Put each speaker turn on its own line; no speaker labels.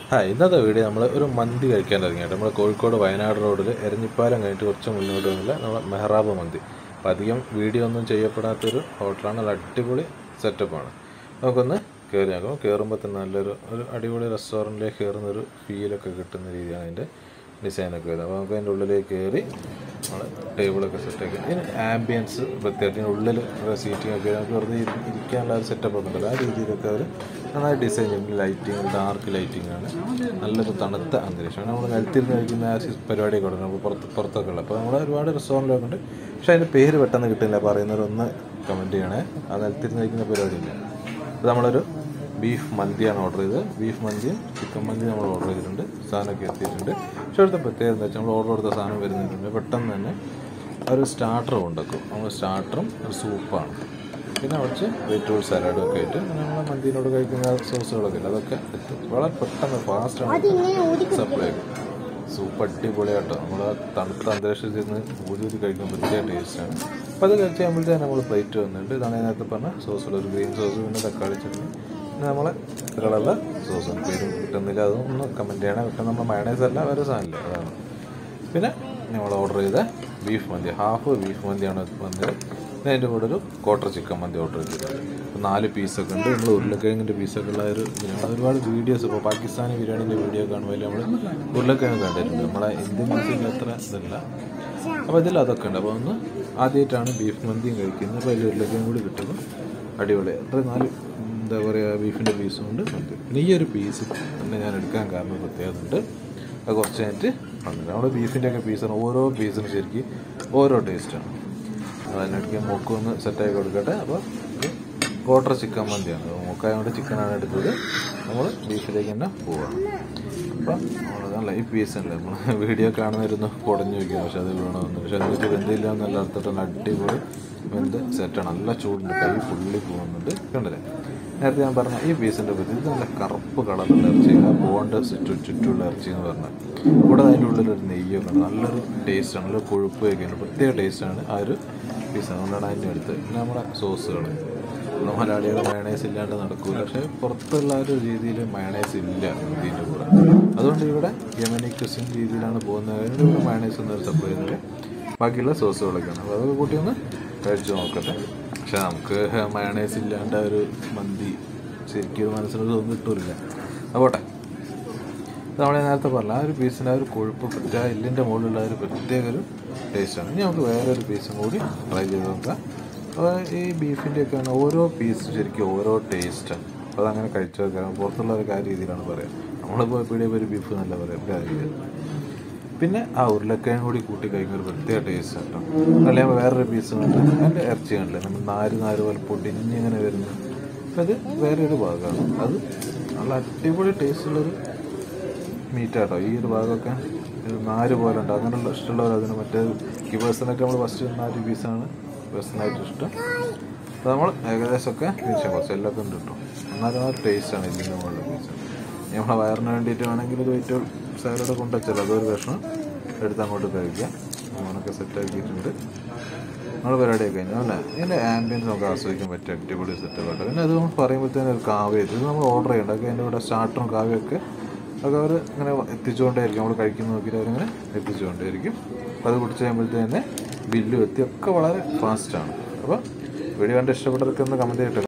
ആ ഇന്നത്തെ വീഡിയോ നമ്മൾ ഒരു മന്തി കഴിക്കാൻ ഇറങ്ങിയിട്ട് നമ്മൾ കോഴിക്കോട് വയനാട് റോഡിൽ എരഞ്ഞിപ്പാലം കഴിഞ്ഞിട്ട് കുറച്ച് മുന്നോട്ട് വന്നില്ല നമ്മൾ മെഹ്റാബ് മന്തി അപ്പോൾ അധികം വീഡിയോ ഒന്നും ചെയ്യപ്പെടാത്തൊരു ഹോട്ടലാണ് നല്ല അടിപൊളി സെറ്റപ്പാണ് നമുക്കൊന്ന് കയറി നോക്കാം കയറുമ്പോൾ തന്നെ നല്ലൊരു ഒരു അടിപൊളി റെസ്റ്റോറൻറ്റിലേക്ക് കയറുന്നൊരു ഫീലൊക്കെ കിട്ടുന്ന രീതിയാണ് അതിൻ്റെ ഡിസൈനൊക്കെ വരുന്നത് അപ്പോൾ നമുക്ക് അതിൻ്റെ ഉള്ളിലേക്ക് കയറി നമ്മൾ ടേബിളൊക്കെ സെറ്റാക്കി ഇതിന് ആംബിയൻസ് പ്രത്യേകിച്ച് ഇതിന് ഉള്ളിൽ സീറ്റിംഗ് ഒക്കെ നമുക്ക് വെറുതെ ഇരി- ഇരിക്കാനുള്ള ഒരു സെറ്റപ്പ് ഒക്കെ ഉണ്ടല്ലോ ആ രീതിയിലൊക്കെ അവർ നന്നായി ഡിസൈൻ ചെയ്യും ലൈറ്റിങ് ഡാർക്ക് ലൈറ്റിംഗ് ആണ് നല്ലൊരു തണുത്ത അന്തരീക്ഷമാണ് നമ്മൾ നിലത്തിരുന്ന് കഴിക്കുന്ന ആ സി- പരിപാടിയൊക്കെ ഉണ്ട് നമുക്ക് പുറത്ത് പുറത്തൊക്കെ ഉള്ളത് അപ്പോൾ നമ്മൾ ഒരുപാട് റെസ്റ്റോറൻറ്റിലൊക്കെ ഉണ്ട് പക്ഷേ അതിൻ്റെ പേര് പെട്ടെന്ന് കിട്ടില്ല പറയുന്നവരൊന്ന് കമൻറ്റ് ചെയ്യണേ ആ നിലത്തിരുന്ന് കഴിക്കുന്ന പരിപാടിയില്ല അപ്പോൾ നമ്മളൊരു ബീഫ് മന്തിയാണ് ഓർഡർ ചെയ്തത് ബീഫ് മന്തിയും ചിക്കൻ മന്തിയും നമ്മൾ ഓർഡർ ചെയ്തിട്ടുണ്ട് സാധനമൊക്കെ എത്തിയിട്ടുണ്ട് പക്ഷേ ഇവിടുത്തെ പ്രത്യേകത എന്താ വെച്ചാൽ നമ്മൾ ഓർഡർ കൊടുത്ത സാധനം വരുന്നുണ്ട് പെട്ടെന്ന് തന്നെ ഒരു സ്റ്റാർട്ടർ ഉണ്ടാക്കും നമ്മൾ സ്റ്റാർട്ടറും ഒരു സൂപ്പാണ് പിന്നെ കുറച്ച് വെജിറ്റബിൾ സലാഡും ഒക്കെ ആയിട്ട് പിന്നെ നമ്മൾ മന്തിനോട് കഴിക്കുന്ന സോസുകളൊക്കെ ഇല്ല അതൊക്കെ എത്തും വളരെ പെട്ടെന്ന് ഫാസ്റ്റാണ് സപ്ലൈ ആക്കും സൂപ്പ് അടിപൊളിയാട്ടോ നമ്മൾ ആ തണുത്ത അന്തരീക്ഷത്തിൽ നിന്ന് ഊതി ഊതി കഴിക്കാൻ പറ്റിയ ടേസ്റ്റാണ് അപ്പോൾ അത് കഴിച്ച് കഴിയുമ്പോഴത്തേന് നമ്മൾ പ്ലേറ്റ് വന്നിട്ട് ഇതാണ് ഞാൻ നേരത്തെ പറഞ്ഞ സോസുകൾ ഒരു ഗ്രീൻ സോസ് പിന്നെ തക്കാളി ചട്നി പിന്നെ നമ്മളെ കളറുള്ള സോസ് പേരും കിട്ടുന്നില്ല അതൊന്ന് കമൻറ്റ് ചെയ്യണേ പക്ഷേ നമ്മൾ മയണൈസ് അല്ല വേറെ സാധനമില്ല അതാണ് പിന്നെ നമ്മൾ ഓർഡർ ചെയ്ത ബീഫ് മന്തി ഹാഫ് ബീഫ് മന്തിയാണ് വന്നത് പിന്നെ അതിൻ്റെ കൂടെ ഒരു ക്വാർട്ടർ ചിക്കൻ മന്തി ഓർഡർ ചെയ്തിട്ടുണ്ട് അപ്പോൾ നാല് പീസൊക്കെ ഉണ്ട് നമ്മൾ ഉരുളക്കിഴങ്ങിൻ്റെ പീസൊക്കെ ഉള്ള ഒരു നമ്മൾ ഒരുപാട് വീഡിയോസ് ഇപ്പോൾ പാകിസ്ഥാനി ബിരിയാണീൻ്റെ വീഡിയോ കാണുമ്പോൾ നമ്മൾ ഉരുളക്കിഴങ്ങ് കണ്ടിട്ടുണ്ട് നമ്മളെ ഇന്ത്യൻ മ്യൂസിയത്തിൽ അത്ര ഇതില്ല അപ്പോൾ ഇതിൽ അതൊക്കെ ഉണ്ട് അപ്പോൾ ഒന്ന് ആദ്യമായിട്ടാണ് ബീഫ് മന്തിയും കഴിക്കുന്നത് അപ്പോൾ അതിൽ ഉരുളക്കിഴങ്ങ് കൂടി കിട്ടുന്നു അടിപൊളി അത്ര നാല് എന്താ പറയുക ബീഫിൻ്റെ പീസും ഉണ്ട് മന്തി പിന്നെ ഈ ഒരു പീസ് തന്നെ ഞാൻ എടുക്കാൻ കാരണം പ്രത്യേകത ഉണ്ട് അത് കുറച്ച് കഴിഞ്ഞിട്ട് വന്നിട്ട് നമ്മുടെ ബീഫിൻ്റെ ഒക്കെ പീസാണ് ഓരോ പീസിനും ശരിക്കും ഓരോ ടേസ്റ്റാണ് അതിനിടയ്ക്ക് മൂക്ക് ഒന്ന് സെറ്റാക്കി കൊടുക്കട്ടെ അപ്പോൾ ഇത് ക്വാർട്ടർ ചിക്കൻ മന്തിയാണ് അപ്പോൾ മൂക്കായതുകൊണ്ട് ചിക്കനാണ് എടുത്തത് നമ്മൾ ബീഫിലേക്ക് തന്നെ പോവാം അപ്പം നമ്മളതല്ല ഈ പീസ് ഉണ്ട് നമ്മൾ വീഡിയോ കാണുന്നവരൊന്ന് കുടഞ്ഞു വയ്ക്കും പക്ഷെ അത് വീണമെന്ന് പക്ഷെ അതിലേക്ക് വെന്തില്ല എന്നല്ല എടുത്തിട്ട് അടിപൊളി വെന്ത് സെറ്റാണ് നല്ല ചൂടുണ്ട് കൈ ഫുള്ളി പോകുന്നുണ്ട് കണ്ടില്ലേ നേരത്തെ ഞാൻ പറഞ്ഞ ഈ പീസിൻ്റെ പറ്റി ഇത് നല്ല കറുപ്പ് കളറുള്ള ഇറച്ചി ആ ബോണ്ട് ചുറ്റും ചുറ്റുമുള്ള ഇറച്ചി എന്ന് പറഞ്ഞാൽ ഇവിടെ അതിൻ്റെ ഉള്ളിൽ ഒരു നെയ്യൊക്കെ ഉണ്ട് നല്ലൊരു ടേസ്റ്റാണ് നല്ല കൊഴുപ്പ് വയ്ക്കുന്നുണ്ട് പ്രത്യേക ടേസ്റ്റാണ് ആ ഒരു പീസ് അതുകൊണ്ടാണ് അതിൻ്റെ അടുത്ത് പിന്നെ നമ്മുടെ സോസുകൾ നമ്മുടെ മലയാളികൾ മയണൈസ് ഇല്ലാണ്ട് നടക്കൂല പക്ഷേ പുറത്തുള്ള ആ ഒരു രീതിയിൽ മയണൈസ് ഇല്ല ഇതിൻ്റെ കൂടെ അതുകൊണ്ട് ഇവിടെ യമനി ക്വസ്റ്റിൻ രീതിയിലാണ് പോകുന്നത് അതിൻ്റെ കൂടെ മയണൈസ് ഒന്നും സപ്ലൈ ചെയ്യുന്നില്ല ബാക്കിയുള്ള സോസുകളൊക്കെയാണ് അപ്പോൾ അതൊക്കെ കൂട്ടി ഒന്ന് കഴിച്ചു നോക്കട്ടെ പക്ഷെ നമുക്ക് മയണൈസ് ഇല്ലാണ്ട് ആ ഒരു മന്തി ശരിക്കും ഒരു മനസ്സിനൊരു ഒന്നും കിട്ടൂല അതുപോട്ടെ നമ്മൾ നേരത്തെ പറഞ്ഞ ആ ഒരു പീസിൻ്റെ ആ ഒരു കൊഴുപ്പ് പ്രത്യേക എല്ലിൻ്റെ മുകളിലുള്ള ആ ഒരു പ്രത്യേക ഒരു ടേസ്റ്റാണ് ഇനി നമുക്ക് വേറെ ഒരു പീസും കൂടി ട്രൈ ചെയ്ത് നോക്കാം അപ്പോൾ ഈ ബീഫിൻ്റെ ഒക്കെ ആണ് ഓരോ പീസും ശരിക്കും ഓരോ ടേസ്റ്റാണ് അപ്പോൾ അതങ്ങനെ കഴിച്ചു നോക്കാം പുറത്തുള്ള ഒരു കാര്യം രീതിയിലാണ് പറയാം നമ്മളിപ്പോൾ പീടിയ ഒരു ബീഫ് എന്നല്ല പറയാം കാര്യം പിന്നെ ആ ഉരുളക്കിഴങ്ങ് കൂടി കൂട്ടി കഴിക്കുന്ന ഒരു പ്രത്യേക ടേസ്റ്റ് കേട്ടോ അല്ലെങ്കിൽ വേറൊരു പീസ് കണ്ട് അതിൻ്റെ ഇറച്ചി കണ്ടില്ലേ നമ്മൾ നാല് നാല് പോലെ പൊടിഞ്ഞിങ്ങനെ വരുന്നു അപ്പം അത് വേറെ ഒരു ഭാഗമാണ് അത് നല്ല അടിപൊളി ടേസ്റ്റുള്ളൊരു മീറ്റാട്ടോ ഈ ഒരു ഭാഗമൊക്കെ ഇത് നാര് പോലെ ഉണ്ട് അങ്ങനെയുള്ള ഇഷ്ടമുള്ളവർ അതിന് മറ്റേ ഈ പേഴ്സണായിട്ട് നമ്മൾ ഫസ്റ്റ് നാല് പീസാണ് പേഴ്സണായിട്ട് ഇഷ്ടം അപ്പോൾ നമ്മൾ ഏകദേശമൊക്കെ തിരിച്ചു കുറച്ച് എല്ലൊക്കെ ഉണ്ട് കേട്ടോ എന്നാലും ആ ടേസ്റ്റാണ് ഇതിൻ്റെ മുകളിൽ പീസ് നമ്മളെ വയറിന് വേണ്ടിയിട്ട് വേണമെങ്കിൽ ഒരു വെയിറ്റ് സാലഡ് കൊണ്ടുവച്ചാൽ അതൊരു കഷ്ണം എടുത്ത് അങ്ങോട്ട് കഴിക്കാം അങ്ങനെയൊക്കെ സെറ്റാക്കിയിട്ടുണ്ട് നമ്മൾ പരിപാടിയൊക്കെ കഴിഞ്ഞു അല്ലേ ഇതിൻ്റെ ആംബിയൻസ് നമുക്ക് ആസ്വദിക്കാൻ പറ്റിയ അടിപൊളി സെറ്റപ്പ് കേട്ടോ പിന്നെ അത് നമ്മൾ പറയുമ്പോഴത്തേനും ഒരു കാവ്യ ഇത് നമ്മൾ ഓർഡർ ചെയ്യേണ്ട ഒക്കെ അതിൻ്റെ കൂടെ സ്റ്റാർട്ടറും കാവ്യൊക്കെ അതൊക്കെ അവർ ഇങ്ങനെ എത്തിച്ചുകൊണ്ടേയിരിക്കും നമ്മൾ കഴിക്കുന്ന നോക്കിയിട്ട് അവരിങ്ങനെ എത്തിച്ചുകൊണ്ടേയിരിക്കും അപ്പോൾ അത് കുടിച്ച് കഴിയുമ്പോഴത്തേന് തന്നെ ബില്ലും എത്തി ഒക്കെ വളരെ ഫാസ്റ്റാണ് അപ്പോൾ വീഡിയോ കണ്ട് ഇഷ്ടപ്പെട്ടവർക്ക് ഒന്ന് കമൻറ്റ് ചെയ്തിട്ട്